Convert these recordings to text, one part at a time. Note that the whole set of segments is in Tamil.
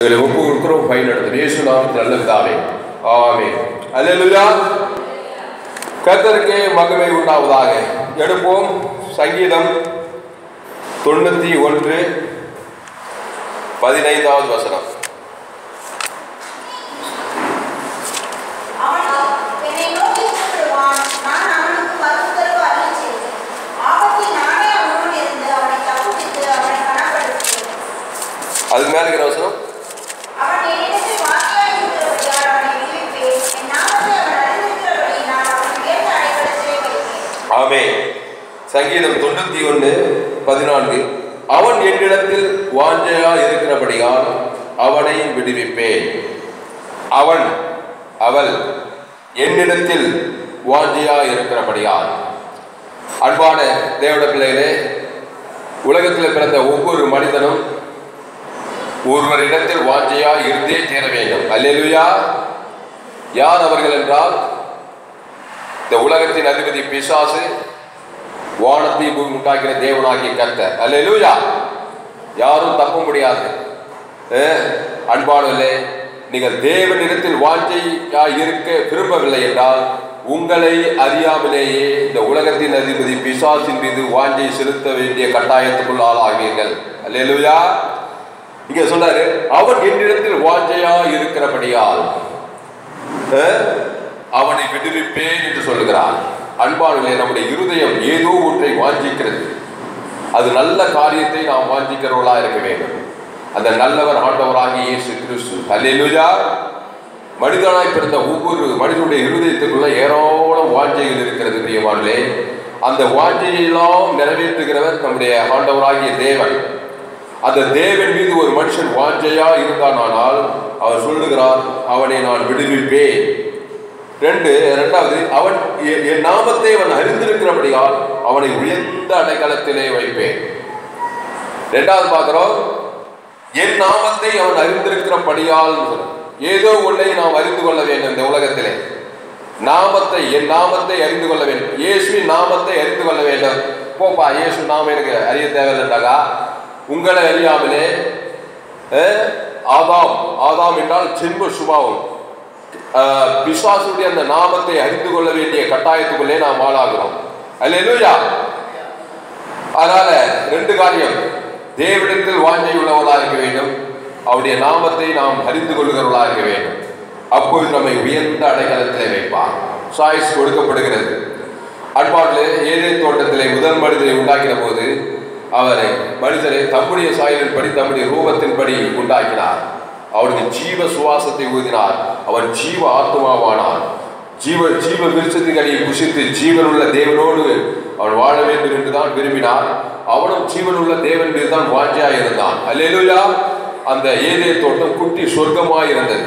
இதில் ஒப்பு கொடுக்கிறோம் பயனடுத்த இயேசு நாமத்தில் நல்ல பிதாவே ஆமே அல்லேலூயா கர்த்தருக்கே மகிமை உண்டாவதாக எடுப்போம் சங்கீதம் தொண்ணூத்தி ஒன்று பதினைந்தாவது வசனம் அவன் என்னை நோக்கி கூப்பிடுவான் நான் அவனுக்கு மறுத்தரவு அருள் செய்வேன் ஆபத்தில் நானே அவனோடு இருந்து அவனை தப்புவித்து அவனை கனப்படுத்துவேன் அதுக்கு மேல இருக்கிற வசனம் அவன் என்னிடத்தில் வாக்கியாய் இருக்கிறபடியால் அவனை விடுவிப்பேன் என் நாமத்தை அவன் அறிந்திருக்கிறபடியினால் அவன் உயர்ந்த அடைக்கலத்திலே வைப்பேன் ஆமே சங்கீதம் தொண்ணூத்தி ஒன்று பதினான்கு அவன் என்னிடத்தில் வாஞ்சையா இருக்கிறபடியால் அவனை விடுவிப்பேன் அவன் அவள் என்னிடத்தில் வாஞ்சையா இருக்கிறபடியால் அன்பான தேவட பிள்ளைகளே உலகத்தில் பிறந்த ஒவ்வொரு மனிதனும் ஒருவரிடத்தில் வாஞ்சையா இருந்தே தீர வேண்டும் அல்லேலூயா யார் அவர்கள் என்றால் இந்த உலகத்தின் அதிபதி பிசாசு வானத்தை பூமி உண்டாக்கிற தேவனாகிய கர்த்தர் அல்லேலூயா யாரும் தப்ப முடியாது அஹ், அன்பானவர்களே நீங்கள் தேவனிடத்தில் வாஞ்சையா இருக்க விரும்பவில்லை என்றால் உங்களை அறியாமலேயே இந்த உலகத்தின் அதிபதி பிசாசின் மீது வாஞ்சை செலுத்த வேண்டிய கட்டாயத்துக்குள் ஆளாவீர்கள் அல்லேலூயா இங்க சொல்றாரு அவன் என்னிடத்தில் வாஞ்சையா இருக்கிறபடியால் அஹ், அவனை விடுவிப்பேன் என்று சொல்லுகிறார் அன்பானவர்களே நம்முடைய இருதயம் ஏதோ ஒன்றை வாஞ்சிக்கிறது அது நல்ல காரியத்தை நாம் வாஞ்சிக்கிறவர்களா இருக்க வேண்டும் அந்த நல்லவர் ஆண்டவராகிய இயேசு கிறிஸ்து அல்லேலூயா மனிதனாய் பிறந்த ஒவ்வொரு மனிதனுடைய இருதயத்துக்குள்ள ஏராளம் வாஞ்சைகள் இருக்கிறது பிரியமானே அந்த வாஞ்சையெல்லாம் நிறைவேற்றுகிறவர் நம்முடைய ஆண்டவராகிய தேவன் அந்த தேவன் மீது ஒரு மனுஷன் வாஞ்சையா இருந்தானால் அவர் சொல்லுகிறார் அவனை நான் விடுவிப்பேன் ரெண்டு இரண்டாவது அவன் எ- என் நாமத்தை அவன் அறிந்திருக்கிறபடியால் அவனை உயர்ந்த அடைக்கலத்திலே வைப்பேன் ரெண்டாவது பார்க்கிறோம் என் நாமத்தை அவன் அறிந்திருக்கிறபடியால் ஏதோ ஒன்றை நாம் அறிந்து கொள்ள வேண்டும் இந்த உலகத்திலே நாமத்தை என் நாமத்தை அறிந்து கொள்ள வேண்டும் இயேசுவின் நாமத்தை அறிந்து கொள்ள வேண்டும் போப்பா இயேசு நாமம் எனக்கு அறிய தேவையில்லைண்டாக்கா உங்களை அறியாமலே அஹ், ஆதாம் ஆதாம் என்றால் ஜென்ம சுபாவம் அஹ், பிசாசுடைய அந்த நாமத்தை அறிந்து கொள்ள வேண்டிய கட்டாயத்துக்குள்ளே நாம் ஆளாகிறோம் அல்லேலூயா அதனால ரெண்டு காரியம் தேவனிடத்தில் வாஞ்சை உள்ளவர்களா இருக்க வேண்டும் அவருடைய நாமத்தை நாம் அறிந்து கொள்ளுகிறவர்களா இருக்க வேண்டும் அப்போது நம்மை உயர்ந்த அடைக்கலத்திலே வைப்பார் சாய்ஸ் கொடுக்கப்படுகிறது அன்பாட்டிலே ஏதே தோட்டத்திலே முதல் மனிதனை உண்டாக்கின போது அவரை மனிதரை தம்முடைய சாயலின் படி தம்முடைய ரூபத்தின்படி உண்டாக்கினார் அவனுக்கு ஜீவ சுவாசத்தை ஊதினார் அவன் ஜீவ ஆத்மாவானான் ஜீவ ஜீவ விருட்சத்தின் அடியை புசித்து ஜீவனுள்ள தேவனோடு அவன் வாழ வேண்டும் என்று தான் விரும்பினார் அவனும் ஜீவனுள்ள தேவன் மீது தான் வாஞ்சியாய் இருந்தான் அல்லேலூயா அந்த ஏதே தோட்டம் குட்டி சொர்க்கமாய் இருந்தது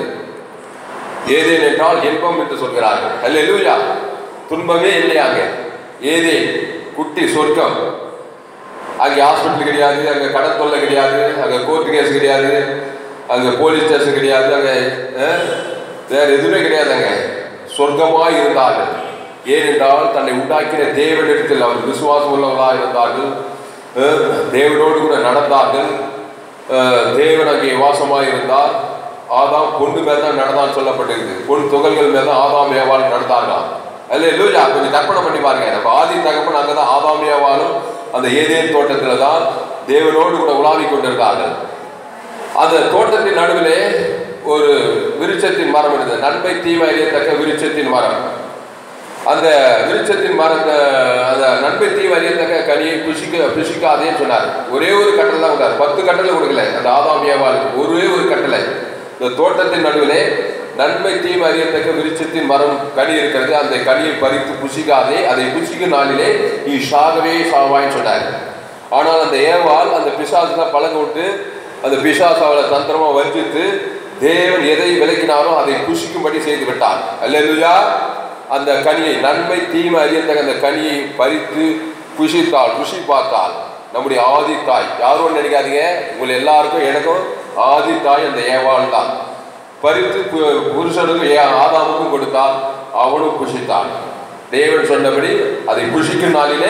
ஏதேன் என்றால் இன்பம் என்று சொல்கிறார்கள் அல்லேலூயா துன்பமே இல்லையாங்க ஏதே குட்டி சொர்க்கம் அங்கே ஹாஸ்பிட்டல் கிடையாது அங்கே கடன் தொல்லை கிடையாது அங்கே கோர்ட்டு கேஸ் கிடையாது அங்கே போலீஸ் ஸ்டேஷன் கிடையாது அங்கே அஹ், வேற எதுவுமே கிடையாது அங்கே சொர்க்கமாய் இருந்தார்கள் ஏனென்றால் தன்னை உண்டாக்கின தேவனிடத்தில் அவர் விசுவாசம் உள்ளவர்களாக இருந்தார்கள் அஹ், தேவனோடு கூட நடந்தார்கள் அஹ், தேவன் அங்கே வாசமாய் இருந்தார் ஆதாம் பொண்ணு மேல் தான் நடந்தான்னு சொல்லப்பட்டிருக்கு பொன் துகள்கள் மேல் தான் ஆதாம் ஏவாள் நடந்தார்களாம் அல்ல லூயா கொஞ்சம் கற்பனை பண்ணி பாருங்க நம்ம ஆதி தகப்பன் அங்கே தான் ஆதாம் ஏவாளும் அந்த ஏதேன் தோட்டத்தில் தான் தேவனோடு கூட உலாவிக் கொண்டிருந்தார்கள் அந்த தோட்டத்தின் நடுவிலே ஒரு விருட்சத்தின் மரம் இருந்தது நன்மை தீமை அறியத்தக்க விருட்சத்தின் மரம் அந்த விருட்சத்தின் மரம் அந்த நன்மை தீமை அறியத்தக்க கனியை புசிக்க புசிக்காதேன்னு சொன்னார் ஒரே ஒரு கட்டளை தான் கொடுத்தார் பத்து கட்டளை கொடுக்கல அந்த ஆதாம் ஏவாளுக்கு ஒரே ஒரு கட்டளை இந்த தோட்டத்தின் நடுவிலே நன்மை தீமை அறியத்தக்க விருட்சத்தின் மரம் கனி இருக்கிறது அந்த கனியை பறித்து புசிக்காதே அதை புசிக்கும் நாளிலே நீ சாகவே சாவாயின்னு சொன்னார் ஆனால் அந்த ஏவாள் அந்த பிசாசு தான் பழக விட்டு அந்த பிசாசு அவளை தந்திரமா வஞ்சித்து தேவன் எதை விலக்கினாரோ அதை புசிக்கும்படி செய்து விட்டார் அல்லேலூயா அந்த கனியை நன்மை தீமை அறியத்தக்க அந்த கனியை பறித்து புசித்தாள் புசி பார்த்தாள் நம்முடைய ஆதி தாய் யாரும் நினைக்காதீங்க உங்களை எல்லாருக்கும் எனக்கும் ஆதி தாய் அந்த ஏவாள் தான் பறித்து பு- புருஷனுக்கும் ஏ ஆதாமுக்கும் கொடுத்தால் அவனும் புசித்தான் தேவன் சொன்னபடி அதை புசிக்கும் நாளிலே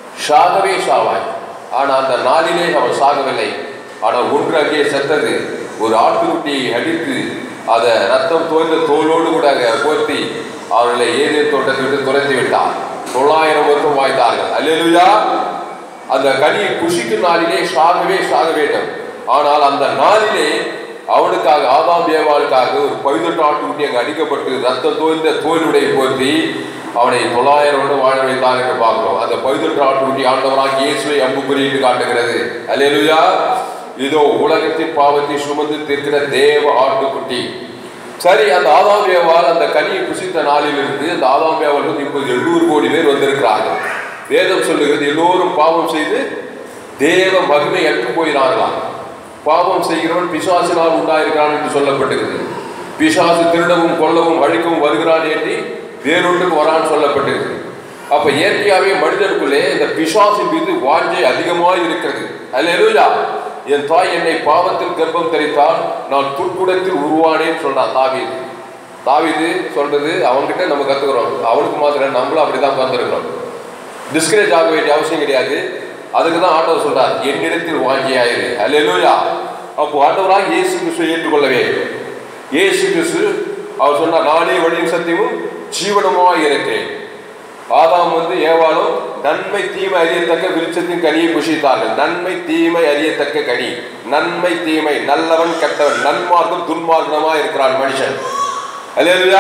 சாகவே சாவாய் ஆனால் அந்த நாளிலே அவன் சாகவில்லை ஆனால் ஒன்று அங்கே செத்தது ஒரு ஆட்டுக்குட்டியை அடித்து அதை ரத்தம் தோய்ந்த தோலோடு கூட அங்கே போர்த்தி அவர்களை ஏதே தோட்டத்தை விட்டு துரத்தி விட்டார் தொள்ளாயிரம் வருஷம் வாய்த்தார்கள் அல்லேலூயா அந்த கனியை புஷிக்கும் நாளிலே சாகவே சாக வேண்டும் ஆனால் அந்த நாளிலே அவனுக்காக ஆதாம் ஏவாளுக்காக ஒரு பழுதட்டு ஆட்டுக்குட்டி அங்கே அடிக்கப்பட்டு ரத்தம் தோய்ந்த தோலுடைய போர்த்தி அவனை தொள்ளாயிரம் வருடம் வாழ வைத்தான் என்று பார்க்கிறோம் அந்த பழுதட்டு ஆட்டுக்குட்டி ஆண்டவராக இயேசுவை அம்பு குறியிட்டு காட்டுகிறது அல்லேலூயா இதோ உலகத்தின் பாவத்தை சுமந்து தீர்க்கிற தேவ ஆட்டுக்குட்டி சரி அந்த ஆதாம் ஏவாள் அந்த கனியை புசித்த நாளிலிருந்து அந்த ஆதாம் ஏவாள் வந்து இப்போது எண்ணூறு கோடி பேர் வந்திருக்கிறார்கள் வேதம் சொல்லுகிறது எல்லோரும் பாவம் செய்து தேவ மகிமை அற்று போயினார்களாம் பாவம் செய்கிறவன் பிசாசினால் உண்டாயிருக்கிறான் என்று சொல்லப்பட்டிருக்கிறது பிசாசு திருடவும் கொல்லவும் அழிக்கவும் வருகிறான் என்று வேறொன்றுக்கு வரான்னு சொல்லப்பட்டிருக்கிறது அப்ப இயற்கையாகவே மனிதனுக்குள்ளே இந்த பிசாசின் மீது வாஞ்சை அதிகமாக இருக்கிறது அல்லேலூயா என் தாய் என்னை பாவத்தில் கர்ப்பம் தரித்தால் நான் துர்க்குடத்தில் உருவானேன்னு சொல்றான் தாவீது தாவீது சொல்றது அவன்கிட்ட நம்ம கத்துக்கிறோம் அவனுக்கு மாத்திரம் நம்மளும் அப்படிதான் வந்திருக்கிறோம் டிஸ்கரேஜ் ஆக வேண்டிய அவசியம் கிடையாது அதுக்கு தான் ஆண்டவர் சொல்றார் என்னிடத்தில் வாங்கியாயிரு அல்லேலூயா அப்போ ஆண்டவராக இயேசு கிறிஸ்துவை ஏற்றுக்கொள்ளவே இயேசு கிறிஸ்து அவர் சொன்னார் நானே வழியும் சத்தியமும் ஜீவனமாக இருக்கிறேன் ஆதாம் வந்து ஏவாளும் நன்மை தீமை அறியத்தக்க விருட்சத்தின் கனியை புஷித்தார்கள் நன்மை தீமை அறியத்தக்க கனி நன்மை தீமை நல்லவன் கெட்டவன் நன்மார்க்கம் துன்மார்க்கமா இருக்கிறான் மனுஷன் அல்லேலூயா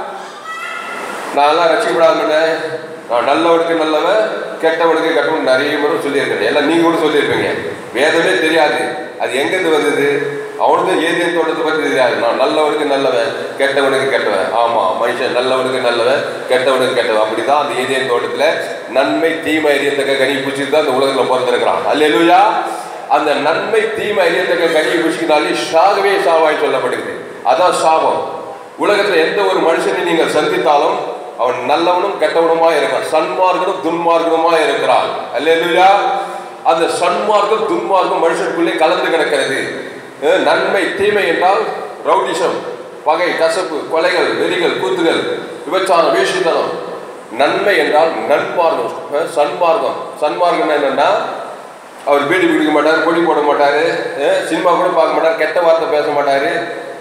நான் எல்லாம் ரசிக்கப்படாத நான் நல்லவனுக்கு நல்லவன் கெட்டவனுக்கு கெட்டவன் நிறைய முறை சொல்லியிருக்கேன் எல்லாம் நீங்க கூட சொல்லியிருப்பீங்க வேதமே தெரியாது அது எங்கேருந்து வந்தது அவனுக்கு ஏதே தோட்டத்தை பற்றி தெரியாது நான் நல்லவனுக்கு நல்லவன் கெட்டவனுக்கு கெட்டவன் ஆமா மனுஷன் நல்லவனுக்கு நல்லவன் கெட்டவனுக்கு கெட்டவன் அப்படிதான் அந்த ஏதே தோட்டத்துல நன்மை தீமை அறியத்தக்க கனி பிடிச்சிட்டு தான் அந்த உலகத்துல பிறந்திருக்கிறான் அல்லேலூயா அந்த நன்மை தீமை அறியத்தக்க கனியை பிடிச்சினாலே சாகவே சாவாய் சொல்லப்படுகிறது அதான் சாபம் உலகத்துல எந்த ஒரு மனுஷனை நீங்கள் சந்தித்தாலும் அவன் நல்லவனும் கெட்டவனுமா இருக்கிறான் சன்மார்க்கனும் துன்மார்க்கனுமா இருக்கிறான் அல்லேலூயா அந்த சன்மார்க்கம் துன்மார்க்கம் மனுஷனுக்குள்ளே கலந்து கிடக்கிறது அஹ் நன்மை தீமை என்றால் ரவுடிசம் பகை கசப்பு கொலைகள் வெறிகள் கூத்துகள் விபச்சாரம் வேஷித்தனம் நன்மை என்றால் நன்மார்க்கம் அஹ் சன்மார்க்கம் சன்மார்க்கம் என்னன்னா அவர் பீடி பிடிக்க மாட்டார் கொடி போட மாட்டார் சினிமா கூட பார்க்க மாட்டார் கெட்ட வார்த்தை பேச மாட்டார்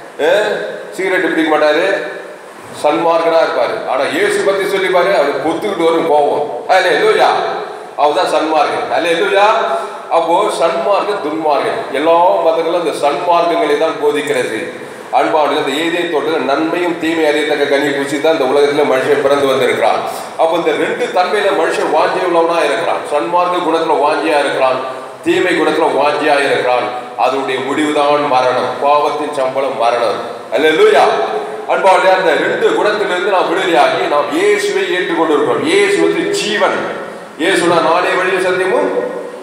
சிகரெட் பிடிக்க மாட்டார் சன்மார்க்கனா இருப்பாரு ஆனா இயேசு பத்தி சொல்லி பாரு அவர் பொத்துக்கிட்டு வரும் கோபம் அல்ல எல்லோயா அவர்தான் சன்மார்க்கன் அல்ல எல்லோயா அப்போ சன்மார்க்க துன்மார்க்கம் எல்லா மதங்களும் இந்த சன்மார்க்கங்களை தான் போதிக்கிறது அன்பாடு இந்த ஏதே தோட்டத்தில் நன்மையும் தீமை அறியத்தக்க கனி குச்சி தான் இந்த உலகத்துல மனுஷன் பிறந்து வந்திருக்கிறான் அப்போ இந்த ரெண்டு தன்மையில மனுஷன் வாஞ்சி உள்ளவனா இருக்கிறான் சன்மார்க்க குணத்துல வாஞ்சியா இருக்கிறான் தீமை குணத்துல வாஞ்சியா இருக்கிறான் அதனுடைய முடிவுதான் மரணம் பாவத்தின் சம்பளம் மரணம் அல்ல லூயா அன்பாடு அந்த ரெண்டு குணத்திலிருந்து நாம் விடுதலையாகி நாம் இயேசுவை ஏற்றுக்கொண்டிருக்கிறோம் இயேசு வந்து ஜீவன் இயேசுனா நானே வழியில் சத்தியமும்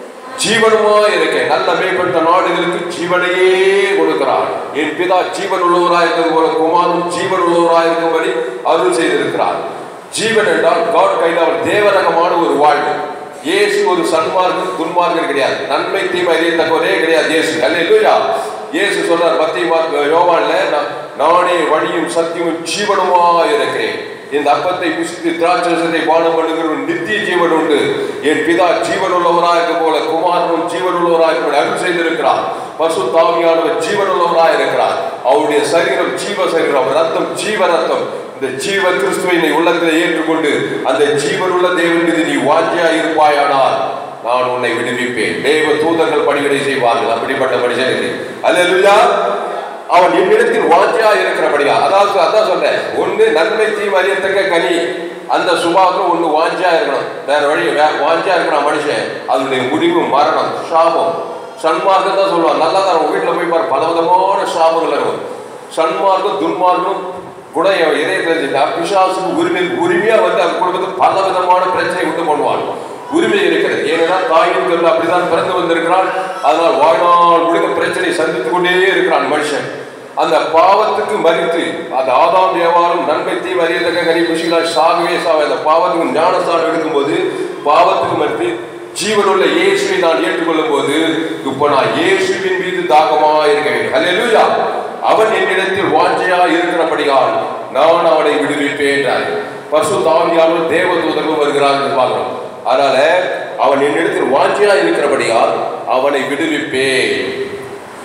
ஜீவனுமா இருக்கேன் நல்ல மேம்பட்ட நாடுகளுக்கு ஜீவனையே கொடுக்கிறார் என் பிதா ஜீவன் உள்ளவராக இருக்கிறது போல குமாரன் ஜீவன் உள்ளவராக இருக்கும்படி அருள் செய்திருக்கிறார் ஜீவன் என்றால் காட் கையில் அவர் தேவரகமான ஒரு வாழ்வு இயேசு ஒரு சன்மார்க்கம் துன்மார்க்கம் கிடையாது நன்மை தீமை அறியத்தக்கவரே கிடையாது இயேசு அல்ல இயேசு சொல்றார் மத்திய யோவான்ல நான் நானே வழியும் சத்தியமும் ஜீவனுமா இருக்கிறேன் இந்த அப்பத்தை புசித்து திராட்சரசத்தை பானம் பண்ணுகிற ஒரு நித்திய ஜீவன் உண்டு என் பிதா ஜீவன் உள்ளவராக இருக்க போல குமாரனும் ஜீவன் உள்ளவராக இருக்க அருள் செய்திருக்கிறார் பசு தாமியானவர் ஜீவன் உள்ளவராக இருக்கிறார் அவருடைய சரீரம் ஜீவ சரீரம் அவர் ரத்தம் ஜீவ ரத்தம் இந்த ஜீவ கிறிஸ்துவை நீ உள்ளத்தில் ஏற்றுக்கொண்டு அந்த ஜீவன் உள்ள தேவன் மீது நீ வாஞ்சியா இருப்பாயானால் நான் உன்னை விடுவிப்பேன் தேவ தூதர்கள் பணிவிடை செய்வார்கள் அப்படிப்பட்ட மனுஷனுக்கு அல்லேலூயா அவன் என்னிடத்தில் வாஞ்சியா இருக்கிறபடியா அதாவது அதான் சொல்றேன் ஒண்ணு நன்மை தீமை அறியத்தக்க கனி அந்த சுபாவத்தில் ஒண்ணு வாஞ்சியா இருக்கணும் வேற வழி வே வாஞ்சியா இருக்கிறான் மனுஷன் அதனுடைய முடிவு மரணம் சாபம் சன்மார்க்கம் தான் சொல்லுவான் நல்லா தான் உங்க வீட்டில் போய் பாரு பல விதமான சாபங்கள் இருக்கும் சன்மார்க்கம் துன்மார்க்கம் கூட என் இதய தெரிஞ்சுட்டா பிசாசுக்கு உரிமை உரிமையா வந்து அந்த குடும்பத்துக்கு பல விதமான பிரச்சனை உண்டு பண்ணுவான் உரிமை இருக்கிறது ஏன்னா தாயின் கருள் அப்படிதான் பிறந்து வந்திருக்கிறான் அதனால் வாழ்நாள் முழுக்க பிரச்சனை சந்தித்துக் கொண்டே இருக்கிறான் மனுஷன் அந்த பாவத்துக்கு மறித்து அந்த ஆதாம் தேவாலும் நன்மை தீ அறியத்தக்க கனி குஷிகளால் சாகவே சாக அந்த பாவத்துக்கு ஞானஸ்தானம் எடுக்கும்போது பாவத்துக்கு மறித்து ஜீவனுள்ள இயேசுவை நான் ஏற்றுக்கொள்ளும் போது இப்போ நான் இயேசுவின் மீது தாகமா இருக்க வேண்டும் அல்லேலூயா அவன் என்னிடத்தில் வாஞ்சையா இருக்கிறபடியால் நான் அவனை விடுவிப்பேன் என்றார் பசு தாவியாலும் தேவதூதர்கள் வருகிறார் என்று பார்க்கிறோம் அதனால அவன் என்னிடத்தில் வாஞ்சியா இருக்கிறபடியால் அவனை விடுவிப்பேன்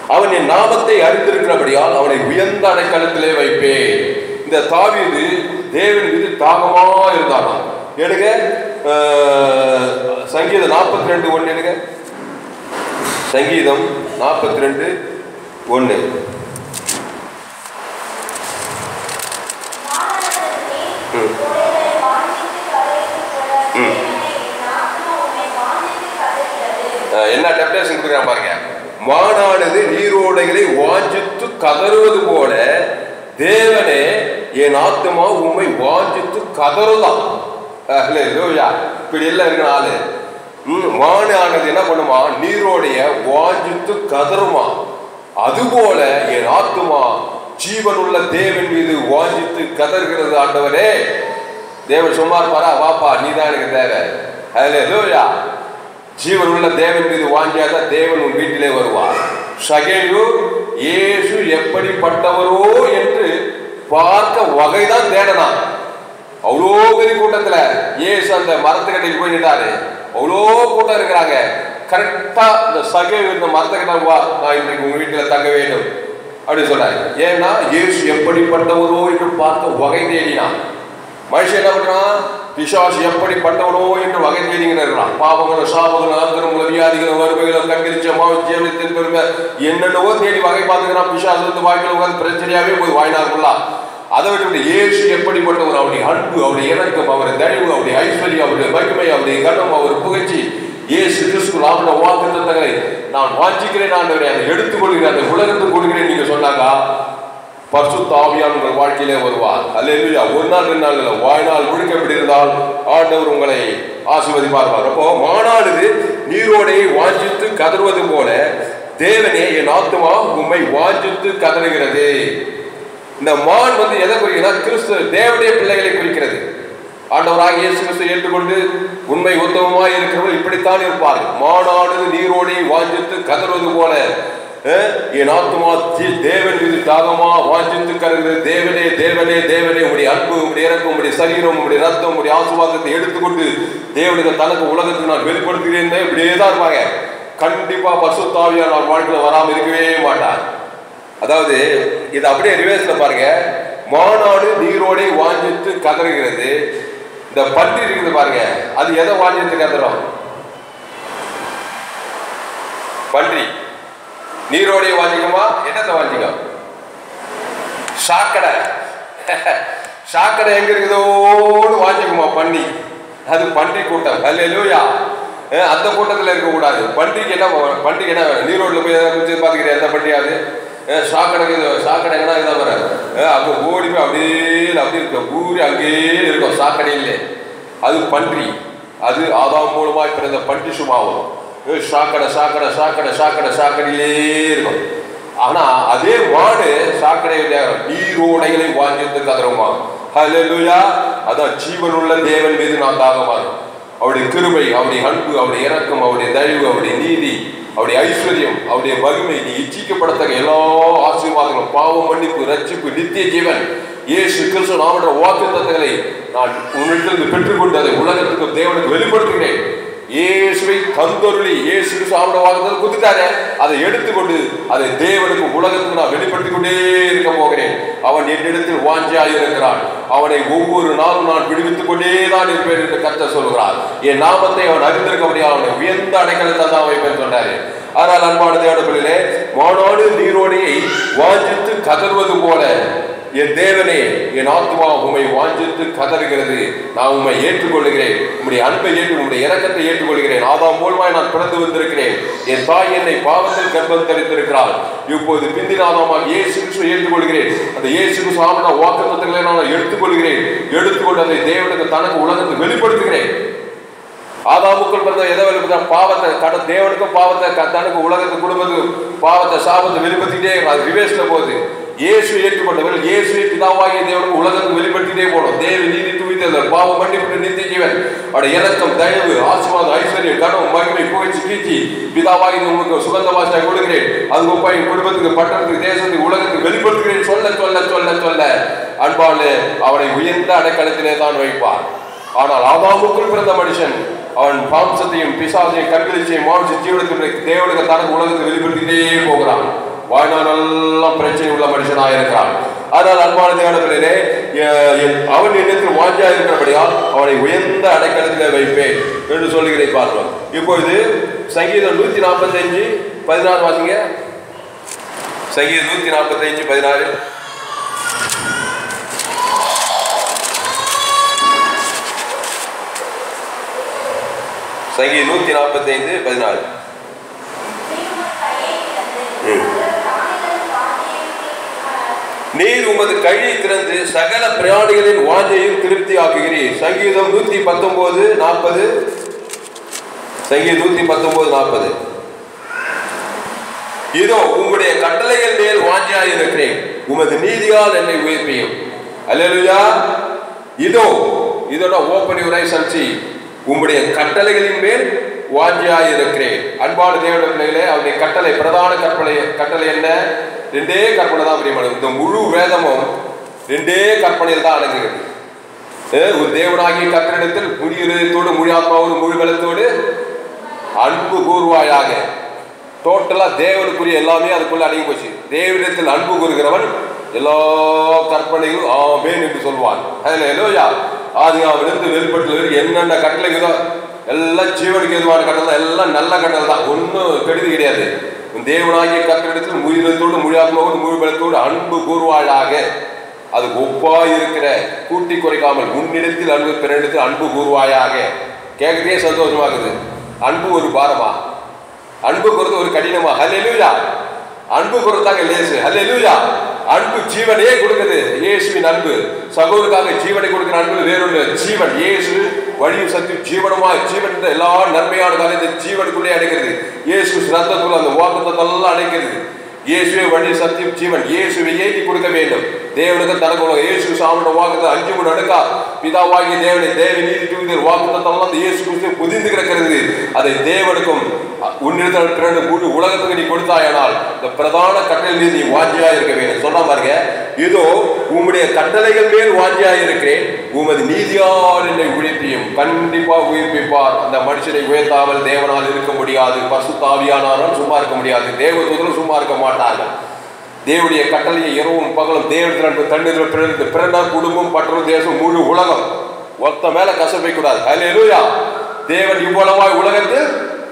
அவன் என் நாமத்தை அறிந்திருக்கிறபடியால் அவனை உயர்ந்த அடைக்கலத்திலே வைப்பேன் இந்த தாவீது தேவன் மீது தாகமா இருந்தானாம் எடுங்க அஹ், சங்கீதம் நாற்பத்தி ரெண்டு ஒன்று எடுங்க சங்கீதம் நாற்பத்தி ரெண்டு ஒன்று ம். ம். அஹ், என்ன டெப்டேஷன் கொடுக்குறான் பாருங்க மானானது நீரோடைகளை வாஞ்சித்து கதறுவது போல தேவனே என் ஆத்துமா உண்மை வாஞ்சித்து கதறுதான் லோயா இப்படி எல்லாம் இருக்கிற ஆளு ம், மானானது என்ன பண்ணுமா நீரோடைய வாஞ்சித்து கதறுமா அதுபோல என் ஆத்துமா ஜீவனுள்ள தேவன் மீது வாஞ்சித்து கதறுகிறது ஆண்டவரே தேவன் சும்மா இருப்பாரா வாப்பா நீதான் எனக்கு தேவை ஹalleluya ஜீவன் உள்ள தேவன் மீது வாங்கியாதான் தேவன் உன் வீட்டிலே வருவார் சகேயு இயேசு எப்படிப்பட்டவரோ என்று பார்க்க வகைதான் தேடனான் அவ்வளோ பெரிய கூட்டத்துல இயேசு அந்த மரத்துக்கடைக்கு போய் நின்றாரு அவ்வளோ கூட்டம் இருக்கிறாங்க கரெக்டா இந்த சகேயு இந்த மரத்துக்கிட்ட வா நான் இன்றைக்கு உங்க வீட்டுல தங்க வேண்டும் அப்படின்னு சொன்னாரு ஏன்னா இயேசு எப்படிப்பட்டவரோ என்று பார்க்க வகை தேடினான் மனுஷன் என்ன பண்றான் பிசாசு எப்படிப்பட்டவனோ என்று வகை தேடிங்கிறான் பாவங்களும் சாபங்களும் ஆந்திரங்களும் வியாதிகளும் வறுமைகளும் கண்கரிச்சமாவும் ஜீவனத்தின் பெருமை என்னென்னவோ தேடி வகை பார்த்துக்கிறான் பிசாசு வந்து வாய்க்கில் உட்காந்து பிரச்சனையாவே போய் வாய்னாருலாம் அதை விட்டு இயேசு எப்படிப்பட்டவர் அவருடைய அன்பு அவருடைய இறக்கம் அவருடைய தயவு அவருடைய ஐஸ்வர்யம் அவருடைய மகிமை அவருடைய கனம் அவர் புகழ்ச்சி இயேசு கிறிஸ்து அவருடைய வாக்கு தத்தங்களை நான் வாஞ்சிக்கிறேன் ஆண்டவரே அதை எடுத்துக்கொள்கிறேன் அந்த உலகத்துக்கு கொடுக்கிறேன் நீங்க சொன்னாங்க பரிசுத்த ஆவியான் உங்கள் வாழ்க்கையிலே வருவார் அல்லேலூயா ஒரு நாள் ரெண்டு நாள் இல்லை வாழ்நாள் முழுக்க எப்படி இருந்தால் ஆண்டவர் உங்களை ஆசீர்வதிப்பார் அப்போ மாநாடு நீரோடையை வாஞ்சித்து கதறுவது போல தேவனே என் ஆத்துமா உம்மை வாஞ்சித்து கதறுகிறது இந்த மான் வந்து எதை குறிக்கிறது கிறிஸ்து தேவனுடைய பிள்ளைகளை குறிக்கிறது ஆண்டவராக இயேசு கிறிஸ்து ஏற்றுக்கொண்டு உண்மை உத்தமமாய் இருக்கிறவர்கள் இப்படித்தான் இருப்பார்கள் மானானது நீரோடையை வாஞ்சித்து கதறுவது போல அஹ், என் ஆத்துமா தி- தேவன் மீது தாகமா வாஞ்சித்து கருகிறது தேவனே தேவனே தேவனே உடைய அன்பு உடைய இறக்கம் உடைய சரீரம் உடைய ரத்தம் உடைய ஆசுவாதத்தை எடுத்துக்கொண்டு தேவனுக்கு தனக்கு உலகத்துக்கு நான் வெளிப்படுத்துகிறேன் இப்படியே தான் இருப்பாங்க கண்டிப்பா பசுத்தாவியா நான் வாழ்க்கையில் வராமல் இருக்கவே மாட்டார் அதாவது இது அப்படியே ரிவர்ஸ்ல பாருங்க மாநாடு நீரோடை வாஞ்சித்து கதறுகிறது இந்த பன்றி இருக்குது பாருங்க அது எதை வாஞ்சித்து கதறும் பன்றி நீரோடை வாஞ்சிக்குமா என்னத்தை வாஞ்சிக்கும் சாக்கடை சாக்கடை எங்க இருக்குதோன்னு வாஞ்சிக்குமா பன்றி அது பன்றி கூட்டம் அல்ல அந்த கூட்டத்தில் இருக்கக்கூடாது பன்றிக்கு என்ன பன்றிக்கு என்ன வேணும் நீரோட்டில் போய் எதாவது குடிச்சு பார்த்துக்கிறேன் எந்த பன்றியாவது அஹ் சாக்கடைக்கு இது- சாக்கடை எங்கன்னா இதான் வர அங்கே ஓடி போய் அப்படியே அப்படியே இருக்க ஊறி அங்கேயே இருக்கும் சாக்கடையிலே அது பன்றி அது ஆதாம் மூலமாய் பிறந்த பன்றி சுபாவம் அஹ் சாக்கடை சாக்கடை சாக்கடை சாக்கடை சாக்கடையிலே இருக்கும் ஆனா அதே மாடு சாக்கடை தேவன் நீரோடைகளை வாங்கிட்டு கதறுமா ஹalleluya அதான் ஜீவனுள்ள தேவன் மீது நான் தாகமாகும் அவருடைய கிருபை அவருடைய அன்பு அவருடைய இரக்கம் அவருடைய தயவு அவருடைய நீதி அவருடைய ஐஸ்வர்யம் அவருடைய மகிமை நீ இச்சிக்கப்படத்தக்க எல்லா ஆசீர்வாதங்களும் பாவம் மன்னிப்பு ரட்சிப்பு நித்திய ஜீவன் இயேசு கிறிஸ்து நாமன்ற வாக்கு தத்தங்களை நான் உன்னிடத்திலிருந்து பெற்றுக்கொண்டு அதை உலகத்துக்கு தேவனுக்கு வெளிப்படுத்துகிறேன் இயேசுவை தந்தொருளி இயேசு கிறிஸ்து அவருடைய வாக்குத்தத்தை குத்துட்டாரு அதை எடுத்துக்கொண்டு அதை தேவனுக்கு உலகத்துக்கு நான் வெளிப்படுத்திக் கொண்டே இருக்க போகிறேன் அவன் என்னிடத்தில் வாஞ்சியாய் இருக்கிறான் அவனை ஒவ்வொரு நாளும் நான் விடுவித்துக் கொண்டே தான் இருப்பேன் என்று கர்த்தர் சொல்கிறார் என் நாமத்தை அவன் அறிந்திருக்க முடியாது அவனை உயர்ந்த அடைக்கலத்தை தான் வைப்பேன் சொன்னாரு ஆனால் அன்பான தேவனே மாநாடு நீரோடையை வாஞ்சித்து கதறுவது போல என் தேவனே என் ஆத்மா உம்மை வாஞ்சித்து கதறுகிறது நான் உம்மை ஏற்றுக்கொள்கிறேன் உம்முடைய அன்பை ஏற்று உம்முடைய இரக்கத்தை ஏற்றுக்கொள்கிறேன் ஆதாம் மூலமாய் நான் பிறந்து வந்திருக்கிறேன் என் தாய் என்னை பாவத்தில் கர்ப்பம் தரித்திருக்கிறாள் இப்போது பிந்தின ஆதாமாக இயேசு கிறிஸ்துவை ஏற்றுக்கொள்கிறேன் அந்த இயேசு கிறிஸ்து ஆமன வாக்குத்தத்தங்களை நான் எடுத்துக்கொள்கிறேன் எடுத்துக்கொண்டு அதை தேவனுக்கு தனக்கு உலகத்துக்கு வெளிப்படுத்துகிறேன் ஆதாமுக்குள் பிறந்த எதை வெளிப்படுத்த பாவத்தை கட தேவனுக்கும் பாவத்தை க- தனக்கு உலகத்துக்கு குடும்பத்துக்கு பாவத்தை சாபத்தை வெளிப்படுத்திட்டே அது ரிவேஸ்ல போகுது இயேசு ஏற்றுக்கொண்டவர் இயேசு பிதாவாகிய தேவனுக்கு உலகத்துக்கு வெளிப்படுத்திட்டே போகணும் தேவ நீதி துவித்தல் பாவம் மன்னிப்பு நித்திய ஜீவன் அவருடைய இறக்கம் தயவு ஆசீர்வாதம் ஐஸ்வர்யம் கனம் மகிமை புகழ்ச்சி கீர்த்தி பிதாவாகி உங்களுக்கு சுகந்த வாசனை கொடுக்கிறேன் அது முப்பாய் குடும்பத்துக்கு பட்டணத்துக்கு தேசத்துக்கு உலகத்துக்கு வெளிப்படுத்துகிறேன் சொல்ல சொல்ல சொல்ல சொல்ல அன்பாலே அவனை உயர்ந்த அடைக்கலத்திலே தான் வைப்பார் ஆனால் ஆதாமுக்குள் பிறந்த மனுஷன் அவன் பாம்சத்தையும் பிசாசையும் கண்களிச்சையும் மாம்ச ஜீவனத்தையும் தேவனுக்கு தனக்கு உலகத்தை வெளிப்படுத்திட்டே போகிறான் வாழ்நாளெல்லாம் பிரச்சனை உள்ள மனுஷனாக இருக்கிறான் ஆனால் அன்பான தேவனத்திலே அவன் என்னத்தில் வாஞ்சா இருக்கிறபடியால் அவனை உயர்ந்த அடைக்கலத்தில் வைப்பேன் என்று சொல்லுகிறேன் பார்க்கிறோம் இப்பொழுது சங்கீதம் நூத்தி நாற்பத்தி அஞ்சு பதினாறு வாசிங்க சங்கீதம் நூத்தி நாற்பத்தி அஞ்சு பதினாறு சங்கீதம் நூத்தி நாற்பத்தி ஐந்து பதினாறு ம். நீர் உமது கையை திறந்து சகல பிராணிகளின் வாஞ்சையும் திருப்தி ஆக்குகிறீர் சங்கீதம் நூத்தி பத்தொன்பது நாற்பது சங்கீதம் நூத்தி பத்தொன்பது நாற்பது இதோ உம்முடைய கட்டளைகள் மேல் வாஞ்சியாய் இருக்கிறேன் உமது நீதியால் என்னை உயிர்ப்பியும் அல்லேலூயா இதோ இதோட open your eyes and see. உம்முடைய கட்டளைகளின் மேல் வாஞ்சியாய் இருக்கிறேன் அன்பான தேவனுடைய பிள்ளைகளே அவருடைய கட்டளை பிரதான கற்பனை கட்டளை என்ன ரெண்டே கற்பனை தான் பிரியமான இந்த முழு வேதமும் ரெண்டே கற்பனையில் தான் அடங்குகிறது ஏ, ஒரு தேவனாகிய கத்தரிடத்தில் முழு இதயத்தோடு முழு ஆத்மாவோடு முழு பலத்தோடு அன்பு கூறுவாயாக டோட்டலா தேவனுக்குரிய எல்லாமே அதுக்குள்ள அடங்கி போச்சு தேவனிடத்தில் அன்பு கூறுகிறவன் எல்லா கற்பனைகளும் ஆமேன் என்று சொல்வான் அதுல எல்லோயா ஆதி அவனிருந்து வெளிப்பட்டு என்னென்ன கட்டளைகளோ எல்லாம் ஜீவனுக்கு எதுவான கட்டளை தான் எல்லாம் நல்ல கட்டளை தான் ஒன்றும் கெடுதி கிடையாது உன் தேவனாகிய கத்தரிடத்தில் முயலத்தோடு முழு ஆத்மாவோடு முழு பலத்தோடு அன்பு கூறுவாயாக அது ஒப்பாய் இருக்கிற கூட்டி குறைக்காமல் உன்னிடத்தில் அன்பு பிறனிடத்தில் அன்பு கூறுவாயாக கேட்கறதே சந்தோஷமாகுது அன்பு ஒரு பாரமா அன்பு கூறுறது ஒரு கடினமா ஹல்லேலூயா அன்பு கூறுறதாங்க லேசு ஹல்லேலூயா அன்பு ஜீவனையே கொடுக்குது இயேசுவின் அன்பு சகோதரருக்காக ஜீவனை கொடுக்கிற அன்பு வேறொன்று ஜீவன் இயேசு வழியும் சக்தி ஜீவனமா ஜீவன் என்ற எல்லா நன்மையான காலம் இந்த ஜீவனுக்குள்ளே அடைக்கிறது இயேசு ரத்தத்துக்குள்ள அந்த வாக்குத்தத்தெல்லாம் அடைக்கிறது இயேசுவே வழி சத்தியம் ஜீவன் இயேசுவை ஏற்றி கொடுக்க வேண்டும் தேவனுக்கு தனக்கு உலக இயேசு சாமன வாக்குத்த அஞ்சு மூணு அடுக்கா பிதாவாகிய தேவனை தேவ நீதி தூந்தர் வாக்குத்தத்தெல்லாம் அந்த இயேசு கிறிஸ்து புதிந்து கிடக்கிறது அதை தேவனுக்கும் உன்னிடத்தில் பிறகு முழு உலகத்துக்கு நீ கொடுத்தாயானால் இந்த பிரதான கட்டளை மீது நீ வாஞ்சியா இருக்க வேண்டும் சொல்ற பாருங்க இதோ உம்முடைய கட்டளைகள் மேல் வாஞ்சியா இருக்கிறேன் உமது நீதியால் என்னை உயிர்ப்பியும் கண்டிப்பா உயிர்ப்பிப்பார் அந்த மனுஷனை உயர்த்தாமல் தேவனால் இருக்க முடியாது பசுத்தாவியானாலும் சும்மா இருக்க முடியாது தேவதூதரும் சும்மா இருக்க மாட்டார்கள் தேவனுடைய கட்டளையை இரவும் பகலும் தேவத்தில் தண்ணீர் பிறந்து பிறந்த குடும்பம் பற்றும் தேசம் முழு உலகம் ஒத்த மேல கசப்பை கூடாது அல்லேலூயா தேவன் இவ்வளவாய் உலகத்தில்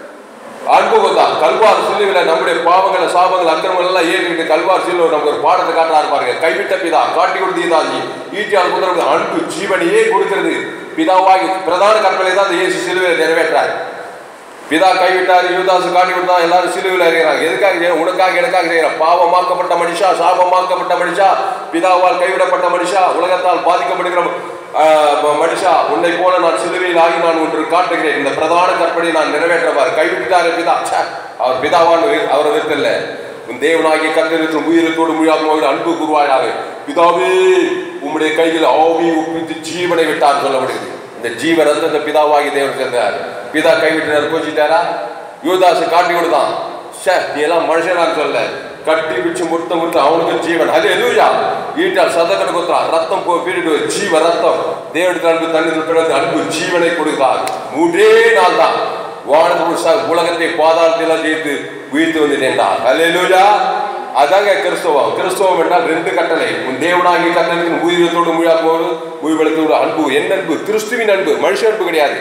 அன்பு கொண்டான் கல்வார் சிலுவில நம்முடைய பாவங்களை சாபங்கள் அக்கிரமங்கள் எல்லாம் ஏற்றிட்டு கல்வார் சிலுவை நமக்கு ஒரு பாடத்தை காட்டுறாரு பாருங்க கைவிட்ட பிதா காட்டி கொடுத்தீதா ஈட்டியால் குதிரை அன்பு ஜீவனையே கொடுக்கிறது பிதாவாகி பிரதான கற்பனை தான் அந்த இயேசு சிலுவையில் நிறைவேற்றார் பிதா கைவிட்டார் யூதாசு காட்டி கொடுத்தா எல்லாரும் சிலுவையில் இருக்கிறாங்க எதுக்காக செய்யணும்? உனக்காக எனக்காக செய்யறான் பாவமாக்கப்பட்ட மனுஷா சாபமாக்கப்பட்ட மனுஷா பிதாவால் கைவிடப்பட்ட மனுஷா உலகத்தால் பாதிக்கப்படுகிற ஆஹ், ம- மனுஷா உன்னை போல நான் சிலுவையில் ஆகி நான் ஒன்று காட்டுகிறேன் இந்த பிரதான கற்பனை நான் நிறைவேற்றவார் கைவிட்டாரு பிதா ச்சே, அவர் பிதாவான் அவரை விருத்தல்ல உன் தேவனாகிய கத்தரித்து உயிரத்தோடு முழாத்மாவோடு அன்பு குருவாயாக பிதாவே உம்முடைய கையில் ஆவி ஒப்பித்து ஜீவனை விட்டார் சொல்லப்படுகிறது இந்த ஜீவ ரத்தத்தை பிதாவாகி தேவன் சேர்ந்தார் பிதா கைவிட்டார் கோச்சிட்டாரா யூதாசு காட்டி கொடுத்தான் ஷே நீ எல்லாம் மனுஷனான்னு சொல்ல கட்டி பிடிச்சு முத்த முத்த அவனுக்கு ஜீவன் அது எதுவுயா ஈட்டால் சதக்கணு குத்துறான் ரத்தம் போ பீரிட்டு ஜீவ ரத்தம் தேவனுக்கு அன்பு தண்ணீர் பிறகு அன்பு ஜீவனை கொடுத்தார் மூன்றே நாள் தான் வானத்து ச- உலகத்தை பாதாளத்தில் ஜெயித்து உயிர்த்து வந்துட்டேன்டா அல்லேலூயா அதாங்க கிறிஸ்தவம் கிறிஸ்தவம் என்றால் ரெண்டு கட்டளை உன் தேவனாகி கட்டளைக்கு உயிரத்தோடு முழாக்கோடு உயிர்வெளத்தோடு அன்பு என்ன அன்பு கிறிஸ்துவின் அன்பு மனுஷ அன்பு கிடையாது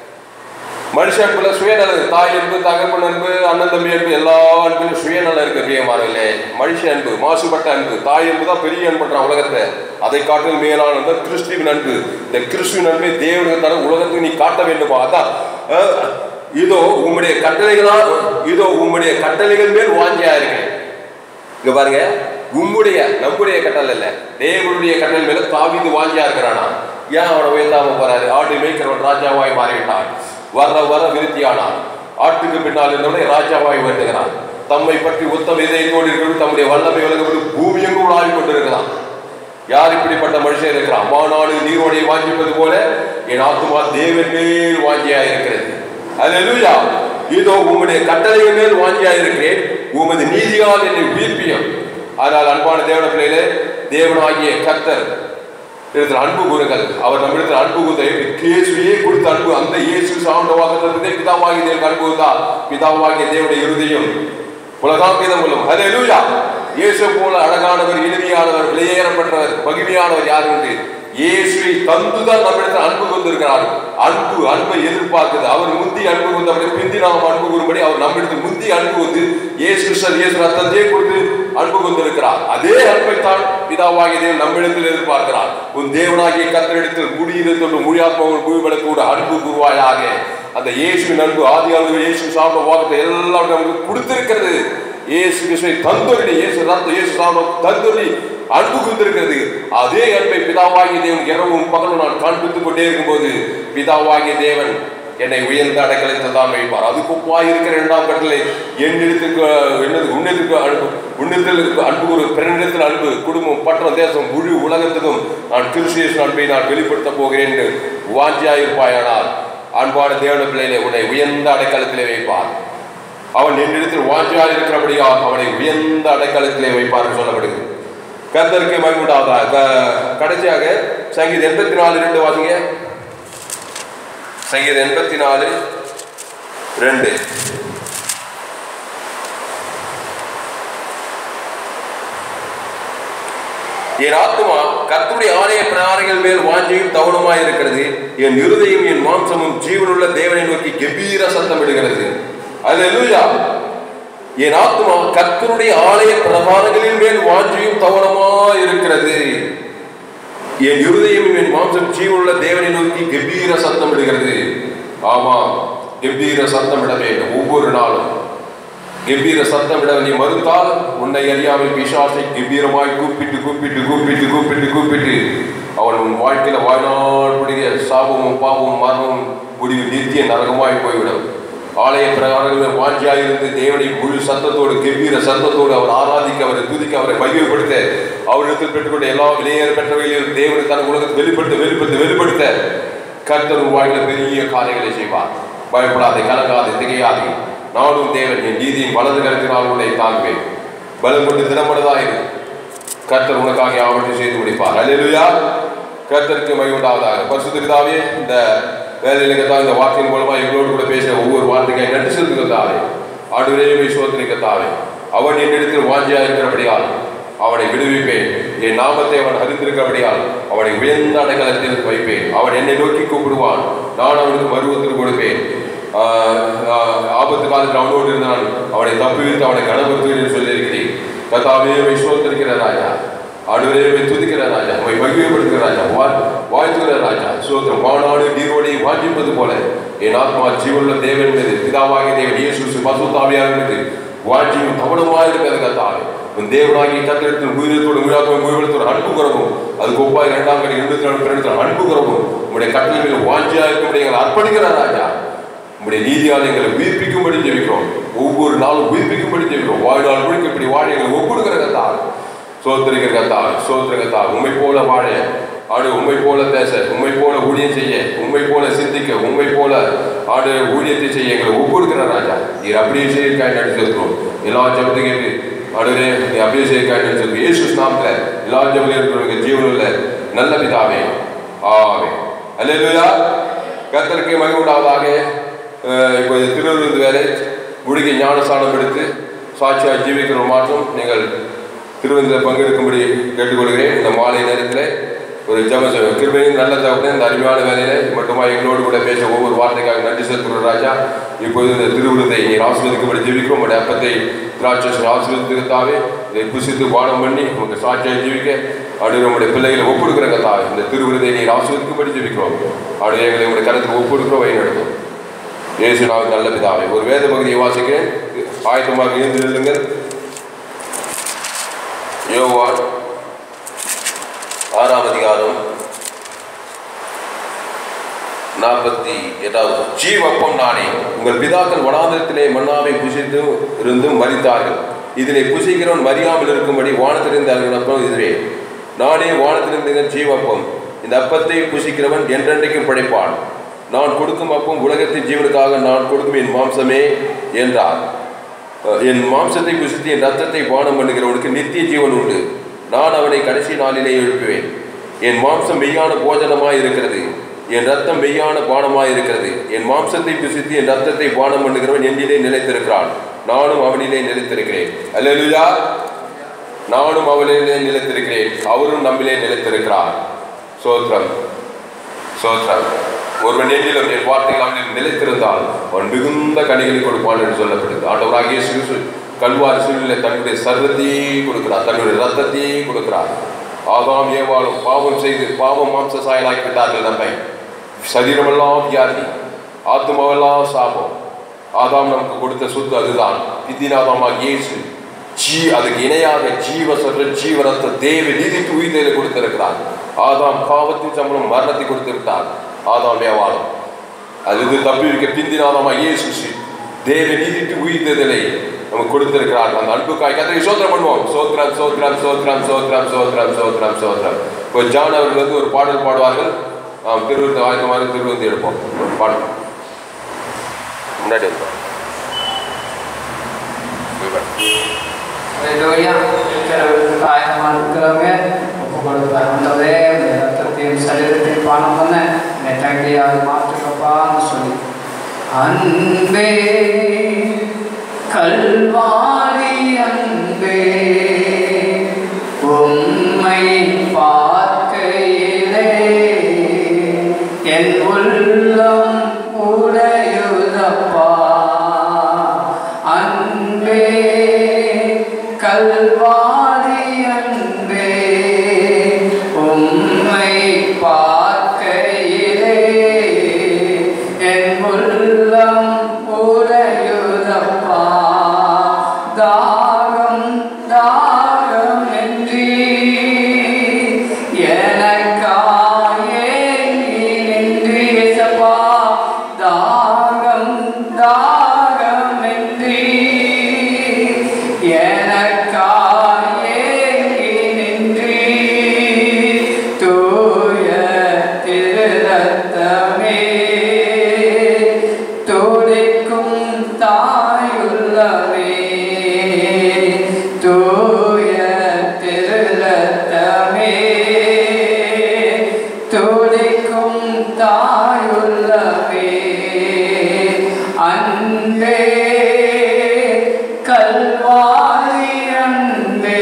மனுஷ அன்புல சுயநலம் தாய் அன்பு தகப்பன் அன்பு அண்ணன் தம்பி அன்பு எல்லா அன்பிலும் சுயநலம் இருக்கு பிரியமானவில்லை மனுஷ அன்பு மாசுபட்ட அன்பு தாய் அன்பு தான் பெரிய அன்புன்றான் உலகத்தை அதை காட்டில் மேலான அன்பு கிறிஸ்துவின் அன்பு இந்த கிறிஸ்துவின் அன்பை தேவனுக்கு தர உலகத்துக்கு நீ காட்ட வேண்டுமா அதான் அஹ், இதோ உம்முடைய கட்டளைகளா இதோ உம்முடைய கட்டளைகள் மேல் வாஞ்சியா இருக்கிறேன் இங்க பாருங்க உம்முடைய நம்முடைய கட்டளை இல்ல தேவனுடைய கட்டளை மேல தாவீது வாஞ்சியா இருக்கிறானா ஏன் அவனை உயர்த்தாம போறாரு ஆடு மேய்க்கிறவன் ராஜாவாய் மாறிவிட்டான் வர வர விருத்தியானான் ஆட்டுக்கு பின்னால் இருந்தவனை ராஜாவாய் உயர்த்துகிறான் தம்மை பற்றி உத்தம இதயத்தோடு இருக்கிறது தம்முடைய வல்லமை உலகம் பூமி எங்கும் உலாவி கொண்டிருக்கிறான் யார் இப்படிப்பட்ட மனுஷன் இருக்கிறான் மாநாடு நீரோடை வாஞ்சிப்பது போல என் ஆத்துமா தேவன் மேல் வாஞ்சியா இருக்கிறது அல்லேலூயா இதோ உம்முடைய கட்டளைகள் மேல் வாஞ்சியா இருக்கிறேன் உமது நீதியால் என்னை உயிர்ப்பியும் ஆனால் அன்பான தேவன பிள்ளைகளே தேவனாகிய கர்த்தர் இடத்தில் அன்பு கூறுங்கள் அவர் நம்மிடத்தில் அன்பு கூர்ந்த இயேசுவையே கொடுத்த அன்பு அந்த இயேசு சார்ந்த வாக்குத்தத்தை பிதாவாகிய தேவனுக்கு அன்பு கூர்ந்தார் பிதாவாகிய தேவனுடைய இருதயம் உலகாங்கிதம் கொள்ளும் ஹalleluya இயேசு போல அழகானவர் இனிமையானவர் வெளியேறப்பட்டவர் மகிமையானவர் யார் உண்டு இயேசுவை தந்துதான் நம்மிடத்தில் அன்பு கொண்டிருக்கிறார் அன்பு அன்பை எதிர்பார்க்குது அவர் முந்தி அன்பு கொண்டவரை பிந்தி நாம் அன்பு கூறும்படி அவர் நம்மிடத்தில் முந்தி அன்பு வந்து இயேசு கிறிஸ்தர் இயேசு ரத்தத்தையே கொடுத்து அன்பு கொண்டிருக்கிறார் அதே அன்பை தான் பிதாவாகிய தேவன் நம்மிடத்தில் எதிர்பார்க்கிறார் உன் தேவனாகிய கத்தரிடத்தில் முடியிருத்தொன்று மொழியாத்மாவும் பூமிகளை கூட அன்பு குருவாயாக அந்த இயேசுவின் அன்பு ஆதி ஆண்டு இயேசு சாப்பிட வாக்கத்தை எல்லாம் நமக்கு கொடுத்திருக்கிறது இயேசு கிறிஸ்துவை தந்தொருளி இயேசு ரத்த இயேசு சாப்பிட தந்தொருளி அன்பு கொடுத்திருக்கிறது அதே அன்பை பிதாவாகிய தேவன் இரவும் பகலும் நான் காண்பித்துக் கொண்டே இருக்கும்போது பிதாவாகிய தேவன் என்னை உயர்ந்த அடைக்கலத்தில் தான் வைப்பார் அதுக்கு ஒப்பாய் இருக்கிற இரண்டாம் கட்டளை என்னிடத்துக்கு என்னது உன்னிடத்துக்கு அன்பு உன்னிடத்தில் அன்பு ஒரு பிறனிடத்தில் அன்பு குடும்பம் பற்றம் தேசம் முழு உலகத்துக்கும் நான் கிறிஸ்தியஸ் அன்பை நான் வெளிப்படுத்த போகிறேன் என்று வாஞ்சியாயிருப்பாயானால் அன்பான தேவன பிள்ளையிலே உன்னை உயர்ந்த அடைக்கலத்திலே வைப்பார் அவன் என்னிடத்தில் வாஞ்சியாக இருக்கிறபடியா அவனை உயர்ந்த அடைக்கலத்திலே வைப்பார் என்று சொல்லப்படுகிறது கர்த்தருக்கு மகிமுண்டாவதா க- கடைசியாக சங்கீதம் எண்பத்தி நாலு ரெண்டு வாசிங்க சங்கீதம் எண்பத்தி நாலு ரெண்டு என் ஆத்துமா கர்த்தருடைய ஆலய பிராணிகள் மேல் வாஞ்சியும் தவணமாய் இருக்கிறது என் இருதயம் என் மாம்சமும் ஜீவனுள்ள தேவனை நோக்கி கெம்பீர சத்தம் இடுகிறது அல்லேலூயா என் ஆத்துமா கர்த்தருடைய ஆலய பிரகாரங்களின் மேல் வாஞ்சியும் தவணமாய் இருக்கிறது என் இருதயம் என் மாம்சம் ஜீவனுள்ள தேவனை நோக்கி கம்பீர சத்தம் இடுகிறது ஆமாம் கம்பீர சத்தம் இட வேண்டும் ஒவ்வொரு நாளும் கம்பீர சத்தம் இட நீ மறுத்தால் உன்னை அறியாமல் பிசாசை கம்பீரமாய் கூப்பிட்டு கூப்பிட்டு கூப்பிட்டு கூப்பிட்டு கூப்பிட்டு அவன் உன் வாழ்க்கையில வாழ்நாள் பிடிக்க சாபமும் பாவமும் மரணமும் முடிவு நித்திய நரகமாய் போய்விடும் ஆலய பிரகாரங்கள் வாஞ்சியாயிருந்து தேவனை முழு சத்தத்தோடு கம்பீர சத்தத்தோடு அவர் ஆராதிக்க அவரை துதிக்க அவரை மகிழ்ப்படுத்த அவரிடத்தில் பெற்றுக்கொண்ட எல்லா விலையேற பெற்றவைகளிலும் தேவனை தனக்கு உலகத்தை வெளிப்படுத்த வெளிப்படுத்த வெளிப்படுத்த கர்த்தர் உன் வாழ்க்கையில பெரிய காரியங்களை செய்வார் பயப்படாதே கலங்காதே திகையாதே நானும் தேவன் என் நீதியின் வலது கருத்தினால் உன்னை தாங்குவேன் பலம் கொண்டு தினமனதாயிரு கர்த்தர் உனக்காக யாவற்றையும் செய்து முடிப்பார் அல்லேலூயா கர்த்தருக்கு மகிழ்வுண்டாவதாக பரிசுத்த பிதாவே இந்த வேலையில கத்தா இந்த வார்த்தையின் மூலமா எங்களோடு கூட பேசுற ஒவ்வொரு வார்த்தைக்காய் நன்றி செலுத்துகிறதாவே ஆண்டுவரே சோதனைக்கத்தாவே அவன் என்னிடத்தில் வாஞ்சியா இருக்கிறபடியால் அவனை விடுவிப்பேன் என் நாமத்தை அவன் அறிந்திருக்கிறபடியால் அவனை உயர்ந்த அடைக்கலத்தில் வைப்பேன் அவன் என்னை நோக்கி கூப்பிடுவான் நான் அவனுக்கு மருவத்தில் கொடுப்பேன் ஆஹ் ஆஹ் ஆபத்து காலத்தில் அவனோடு இருந்தான் அவனை தப்புவித்து அவனை கனப்படுத்துவேன் என்று சொல்லியிருக்கிறேன் கத்தாவே விஸ்வத்திருக்கிற ராஜா ஆடுவரே துதிக்கிற ராஜா உமை மகிழ்வுபடுத்துகிற ராஜா வா- வாழ்த்துகிற ராஜா சோத்திரம் வானாடு நீரோடி வாஞ்சிப்பது போல என் ஆத்மா ஜீவனுள்ள தேவன் மீது பிதாவாகிய தேவன் இயேசு பசுத்தாவியாக மீது வாஞ்சியும் கவனமாக இருக்கிறது கத்தாவே உன் தேவனாகிய கத்திரத்தில் உயிரத்தோடு உயிராத்மா உயிரிழத்தோடு அன்பு குறவும் அதுக்கு ஒப்பாய் இரண்டாம் கடி இருபத்தி நாலு பிறகு அன்பு குறவும் உங்களுடைய கட்டளைகளில் வாஞ்சியாக இருக்கும்படி எங்களை அர்ப்பணிக்கிற ராஜா உங்களுடைய நீதியால் எங்களை உயிர்ப்பிக்கும்படி ஜெபிக்கிறோம் ஒவ்வொரு நாளும் உயிர்ப்பிக்கும்படி ஜெபிக்கிறோம் வாழ்நாள் முழுக்க இப்படி வாழ எங்களை ஒப்புடுகிற கத்தா சோத்திரிக்கிற கத்தா சோத்திர கத்தா உண்மை போல வாழ ஆடு உண்மை போல பேச உண்மை போல ஊழியம் செய்ய உண்மை போல சிந்திக்க உண்மை போல ஆடு ஊழியத்தை செய்ய எங்களை ஒப்புடுக்கிற ராஜா நீர் அப்படியே செய்யிருக்காய் நடிச்சிருக்கிறோம் எல்லா ஜபத்தையும் கேட்டு ஆடுவே நீ அப்படியே செய்யிருக்காய் நடிச்சிருக்கோம் இயேசு நாமத்துல எல்லா ஜபத்தையும் இருக்கிறவங்க ஜீவனுள்ள நல்ல பிதாவே ஆமே அல்லேலூயா கர்த்தருக்கு மகிழ்வுண்டாவதாக அஹ் இப்போ இது திருவிருந்து வேலை முடிக்க ஞானஸ்தானம் எடுத்து சாட்சியாக ஜீவிக்கிற மாற்றம் நீங்கள் திருவிருந்தில் பங்கெடுக்கும்படி கேட்டுக்கொள்கிறேன் இந்த மாலை நேரத்தில் ஒரு ஜப கிருபையும் நல்ல தகவலே இந்த அருமையான வேலையில மட்டுமா எங்களோடு கூட பேச ஒவ்வொரு வார்த்தைக்காக நன்றி செலுத்துகிற ராஜா இப்போது இந்த திருவிருந்தை நீர் ஆசிரியக்கும்படி ஜீவிக்கும் உங்களுடைய அப்பத்தை திராட்சை ஆசிரியத்துக்காகவே இதை புசித்து பானம் பண்ணி உங்களுக்கு சாட்சியாக ஜீவிக்க அப்படி நம்முடைய பிள்ளைகளை ஒப்புடுக்கிற கதா இந்த திருவிருதை நீர் ஆசிரியத்துக்கும்படி ஜீவிக்கிறோம் அப்படி எங்களை உங்களுடைய கருத்துக்கு ஒப்புடுக்கிறோம் வழி நடத்தும் இயேசு நாமத்தில் நல்ல பிதாவே ஒரு வேத பகுதியை வாசிக்கிறேன் ஆயத்தமாக இருந்து நில்லுங்கள் யோவான் ஆறாம் அதிகாரம் நாற்பத்தி எட்டாவது ஜீவப்பம் நானே உங்கள் பிதாக்கள் வனாந்தரத்திலே மன்னாவை புசித்து இருந்தும் மறித்தார்கள் இதிலே புசிக்கிறவன் மறியாமல் இருக்கும்படி வானத்திலிருந்து அருளப்பம் இதுவே நானே வானத்திலிருந்து ஜீவப்பம் இந்த அப்பத்தை புசிக்கிறவன் என்றென்றைக்கும் படைப்பான் நான் கொடுக்கும் அப்பம் உலகத்தின் ஜீவனுக்காக நான் கொடுக்கும் என் மாம்சமே என்றார் அஹ் என் மாம்சத்தை புசித்து என் ரத்தத்தை பானம் பண்ணுகிறவனுக்கு நித்திய ஜீவன் உண்டு நான் அவனை கடைசி நாளிலே எழுப்புவேன் என் மாம்சம் மெய்யான போஜனமாய் இருக்கிறது என் ரத்தம் மெய்யான பானமாய் இருக்கிறது என் மாம்சத்தை புசித்து என் ரத்தத்தை பானம் பண்ணுகிறவன் என்னிலே நிலைத்திருக்கிறான் நானும் அவனிலே நிலைத்திருக்கிறேன் அல்லேலூயா நானும் அவனிலே நிலைத்திருக்கிறேன் அவரும் நம்மிலே நிலைத்திருக்கிறார் சோத்ரம் சோத்ரம் ஒருவன் என்னிலும் என் வார்த்தைகள் அவனில் நிலைத்திருந்தால் அவன் மிகுந்த கனிகளை கொடுப்பான் என்று சொல்லப்படுது ஆண்டவராகிய சிறு கல்வாரி சூழ்நிலை தன்னுடைய சர்வத்தையே கொடுக்கிறார் தன்னுடைய ரத்தத்தையே கொடுக்கிறார் ஆதாம் ஏவாளும் பாவம் செய்து பாவம் மாம்ச சாயலாக்கி விட்டார்கள் நம்மை சரீரமெல்லாம் வியாதி ஆத்மாவெல்லாம் சாபம் ஆதாம் நமக்கு கொடுத்த சொத்து அதுதான் பித்தினாதாமாக இயேசு ஜீ அதுக்கு இணையாக ஜீவ சொல்ற ஜீவரத்த தேவ நீதிக்கு உயிர்த்தலை கொடுத்திருக்கிறார் ஆதாம் பாவத்தின் சம்பளம் மரணத்தை கொடுத்திருக்கிறார் ஆதாம் ஏவாளம் அது இது தப்பி இருக்க பிந்தினாதாமா இயேசு சி- தேவ நீதிக்கு உயிர்த்தலை நமக்கு கொடுத்திருக்கிறார் அந்த அன்புக்காய் கத்திரி சோத்திரம் பண்ணுவோம் சோத்ரம் சோத்ரம் சோத்ரம் சோத்ரம் சோத்ரம் சோத்ரம் சோத்ரம் இப்போ ஜான் அவர்கள் வந்து ஒரு பாடல் பாடுவார்கள் நாம் திருவிழா ஆயுதமாக திருவிழந்து எடுப்போம் ஒரு பாடல் முன்னாடி இருப்போம் ஹalleluya இருக்கிறவர்களுக்கு ஆயத்தமாக இருக்கிறவங்க ஒப்பு கொடுப்பார் ஆண்டவரே இந்த ரத்தத்தையும் சரீரத்தையும் பானம் பண்ண என்னை தகுதியாக மாற்றுக்கப்பான்னு சொல்லி அன்பே கல்வாரி அன்பே உம்மை பார்க்கையிலே என் உள்ளம் உடையுதப்பா அன்பே கல்வாரி அன்பே உம்மை பார்க்கையிலே என் உள்ளம் உடையுதப்பா தாகம் தாகம் என்றீ எனக்காயே நின்றீசப்பா தாகம் தாகம் என்றீ எனக்காயே நின்றீ தூய திருரத்தமே துடிக்கும் தாயுள்ளமே தூய திருரத்தமே துடிக்கும் தாயுள்ளமே அன்பே கல்வாரி அன்பே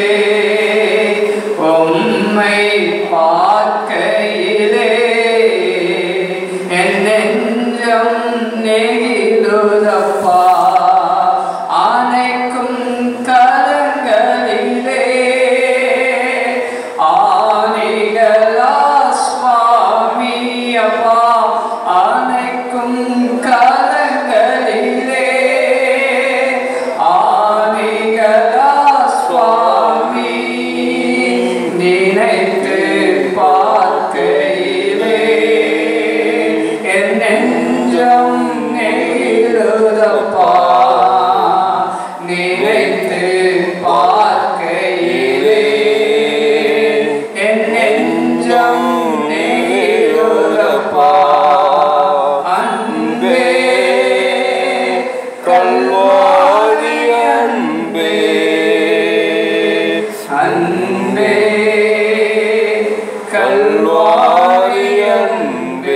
உம்மை பார்க்கையிலே என் நெஞ்சம் நெகிழுதப்பா அணைக்கும் கரங்களிலே ஆணிகளா சுவாமி அப்பா அணைக்கும் கரங்களிலே ஆணிகளா சுவாமி நினைத்து பார்க்கையிலே என் நெஞ்சம் நெகிழுதப்பா நினைத்து பார்க்கையிலே என் நெஞ்சம் நெகிழுதப்பா அன்பே கல்வாரி அன்பே அன்பே கல்வாரி அன்பே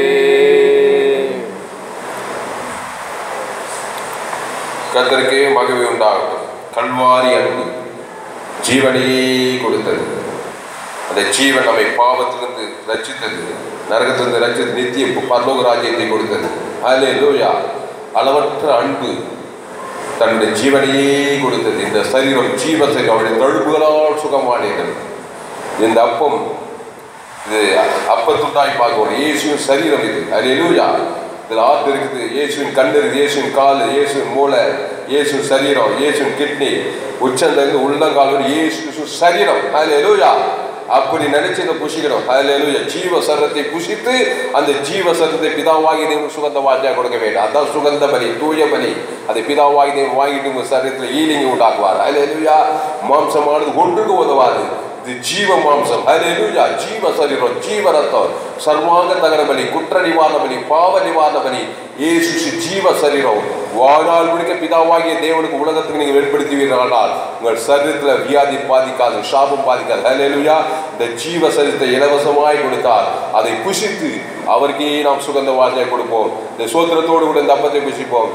கர்த்தருக்கே மகிமை உண்டாகட்டும் கல்வாரி அன்பு ஜீவனையே கொடுத்தது அந்த ஜீவன் நம்மை பாவத்திலிருந்து ரட்சித்தது நரகத்திலிருந்து ரட்சித்து நித்திய பரலோக ராஜ்யத்தை கொடுத்தது அதிலே லோயா அளவற்ற அன்பு தன்னுடைய ஜீவனையே கொடுத்தது இந்த சரீரம் ஜீவ சரீரம் அவருடைய தழும்புகளால் சுகமானீர்கள் இந்த அப்பம் இது அப்பத்துண்டாய் பார்க்கணும் இயேசுவின் சரீரம் இது அல்லேலூயா இதில் ஆத்து இருக்குது இயேசுவின் கண் இருக்குது இயேசுவின் கால் இயேசுவின் மூளை இயேசுவின் சரீரம் இயேசுவின் கிட்னி உச்சந்திலிருந்து உள்ளங்கால் வரை இயேசு கிறிஸ்துவின் சரீரம் அல்லேலூயா அப்படி நினைச்சு இதை புஷிக்கணும் அல்லேலூயா ஜீவ சரத்தை புஷித்து அந்த ஜீவ சரத்தை பிதாவாகி தேவன் சுகந்த வாஜா கொடுக்க வேண்டும் அதான் சுகந்த பலி தூய பலி அதை பிதாவாகி தேவன் வாங்கிட்டு உங்க சரீரத்தில் ஈலிங்கி உண்டாக்குவார் அல்லேலூயா மாம்சமானது ஒன்றுக்கு உதவாது இது ஜீவ மாம்சம் ஹalleluya ஜீவ சரீரம் ஜீவ ரத்தம் சர்வாங்க தகன பலி குற்ற நிவாரண பலி பாவ நிவாரண பலி இயேசு ஜீவ சரீரம் வாழ்நாள் முழுக்க பிதாவாகிய தேவனுக்கு உலகத்துக்கு நீங்க வெளிப்படுத்துவீர்களானால் உங்கள் சரீரத்தில் வியாதி பாதிக்காது சாபம் பாதிக்காது ஹalleluya இந்த ஜீவ சரீரத்தை இலவசமாய் கொடுத்தார் அதை புசித்து அவருக்கே நாம் சுகந்த வாசனை கொடுப்போம் இந்த சோத்திரத்தோடு கூட இந்த அப்பத்தை புசிப்போம்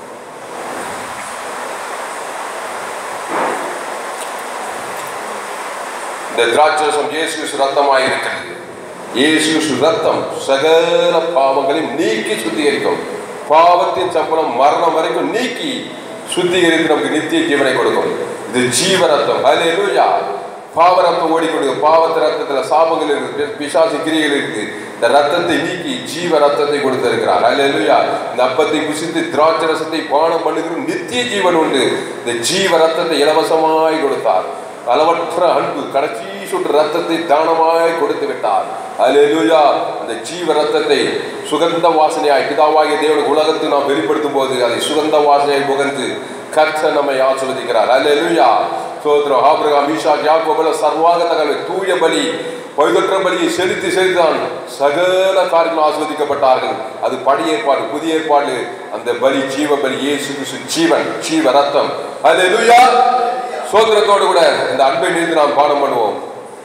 இந்த திராட்சரசம் இயேசு கிறிஸ்து ரத்தமாய் இருக்கிறது இயேசு கிறிஸ்து ரத்தம் சகல பாவங்களையும் நீக்கி சுத்திகரிக்கும் பாவத்தின் சம்பளம் மரணம் வரைக்கும் நீக்கி சுத்திகரித்து நமக்கு நித்திய ஜீவனை கொடுக்கும் இது ஜீவ ரத்தம் ஹalleluya பாவ ரத்தம் ஓடிக்கொடுக்கும் பாவத்து ரத்தத்துல சாபங்கள் இருக்கு பிசாசு கிரிகள் இருக்கு இந்த ரத்தத்தை நீக்கி ஜீவ ரத்தத்தை கொடுத்திருக்கிறார் ஹalleluya இந்த அப்பத்தை புசித்து திராட்சை ரசத்தை பானம் பண்ணுகிற நித்திய ஜீவன் உண்டு இந்த ஜீவ ரத்தத்தை இலவசமாய் கொடுத்தார் அளவற்ற அன்பு கடைசி சுற்று ரத்தத்தை தானமாய் கொடுத்து விட்டார் அல்லேலூயா அந்த ஜீவ ரத்தத்தை சுகந்த வாசனையாய் பிதாவாகிய தேவனுக்கு உலகத்தை நாம் வெளிப்படுத்தும் போது அதை சுகந்த வாசனையாய் முகந்து கர்த்தர் நம்மை ஆசிர்வதிக்கிறார் அல்லேலூயா சோதரம் ஆபிரகாம் ஈஷாக் யாக்கோபுல சர்வாக தகவல் தூய பலி பழுதற்ற பலியை செலுத்தி செலுத்தான் சகல காரியங்கள் ஆஸ்வதிக்கப்பட்டார்கள் அது பழைய ஏற்பாடு புதிய ஏற்பாடு அந்த பலி ஜீவ பலி இயேசு கிறிஸ்து ஜீவன் ஜீவ ரத்தம் அல்லேலூயா சோத்திரத்தோடு கூட இந்த அன்பை நிறுத்தி நாம் பாடம் பண்ணுவோம்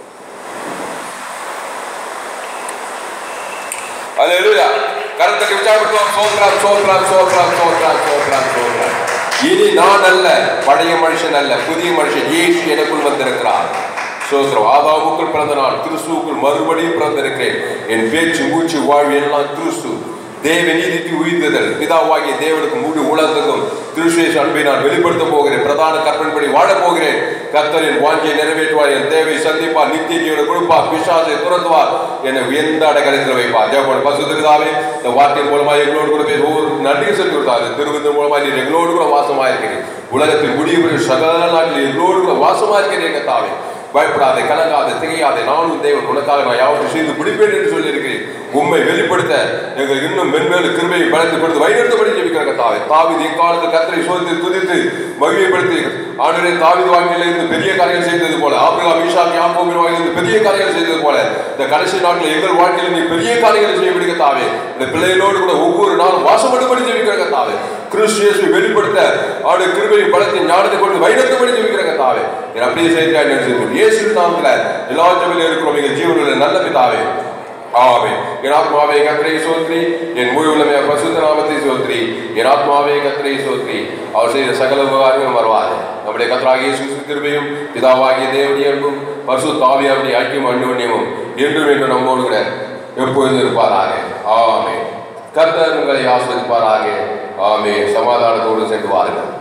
அல்லேலூயா கரத்தக்கு உற்சாகப்படுத்துவோம் சோத்ராம் சோத்ராம் சோத்ராம் சோத்ராம் சோத்ராம் சோத்ராம் இனி நான் அல்ல பழைய மனுஷன் அல்ல புதிய மனுஷன் இயேசு எனக்குள் வந்திருக்கிறார் சோத்ரம் ஆதாவுக்குள் பிறந்த நான் கிறிஸ்துவுக்குள் மறுபடியும் பிறந்திருக்கிறேன் என் பேச்சு மூச்சு வாழ்வு எல்லாம் கிறிஸ்து தேவ நீதிக்கு உயிர்த்ததல் பிதாவாகிய தேவனுக்கு முழு உலகத்துக்கும் திருசேஷ அன்பை நான் வெளிப்படுத்த போகிறேன் பிரதான கற்பன்படி வாழப் போகிறேன் கர்த்தரின் வாஞ்சியை நிறைவேற்றுவார் என் தேவை சந்திப்பார் நித்திய ஜீவனை கொடுப்பார் பிசாசை துரத்துவார் என்னை உயர்ந்த அடகலத்தில் வைப்பார் தேவனோட பசுதாவே இந்த வார்த்தையின் மூலமா எங்களோடு கூட பேச ஒவ்வொரு நன்றியை சொல்லி கொடுத்தாரு திருவிந்தின் மூலமா நீர் எங்களோடு கூட வாசமா இருக்கிறேன் உலகத்தில் முடிவு சகல நாட்டில் எங்களோடு கூட வாசமா இருக்கிறேன் எங்க தாவே பயப்படாதே கலங்காதே திகையாதே நானும் தேவன் உனக்காக நான் யாவற்றை செய்து முடிப்பேன் என்று சொல்லியிருக்கிறேன் உண்மை வெளிப்படுத்த எங்களுக்கு இன்னும் மென்மேலும் கிருமையை பலத்து கொடுத்து வழிநடத்தபடி ஜெபிக்கிற கத்தாவே தாவிது எக்காலத்து கத்தரை சோதித்து துதித்து மகிழ்ப்படுத்தி ஆண்டவரே தாவிது வாக்கில இருந்து பெரிய காரியங்கள் செய்தது போல ஆபிரகாம் ஈஷாக் யாக்கோபின் வாக்கில இருந்து பெரிய காரியங்கள் செய்தது போல இந்த கடைசி நாட்களில் எங்கள் வாழ்க்கையில் நீ பெரிய காரியங்களை செய்யபடி கத்தாவே இந்த பிள்ளைகளோடு கூட ஒவ்வொரு நாளும் வாசப்படும்படி ஜெபிக்கிற கத்தாவே கிறிஸ்து இயேசுவை வெளிப்படுத்த அவருடைய கிருபையை பலத்தை ஞானத்தை கொண்டு வைரத்தபடி ஜெபிக்கிற கத்தாவே நீர் அப்படியே செய்திருக்காய் நினைச்சு இயேசு நாமத்துல எல்லா ஜெபிலும் இருக்கிறோம் எங்கள் ஜீவனில் நல்ல பிதாவே ஆமே என் ஆத்மாவே கத்திரை சோத்ரி என் முழு உள்ளமைய பசுத்த நாமத்தை சோத்ரி என் ஆத்மாவே கத்திரை சோத்ரி அவர் செய்த சகல உபகாரங்களும் வருவார் நம்முடைய கத்தராகிய இயேசு கிறிஸ்து கிருபையும் பிதாவாகிய தேவனுடைய அன்பும் பசு தாவியாவுடைய ஐக்கியம் அன்புண்ணியமும் என்றும் என்று நம்மோடு கூட எப்பொழுதும் இருப்பாராக ஆமே கர்த்தர் உங்களை ஆஸ்வதிப்பாராக ஆமே சமாதானத்தோடு சென்று வாருங்கள்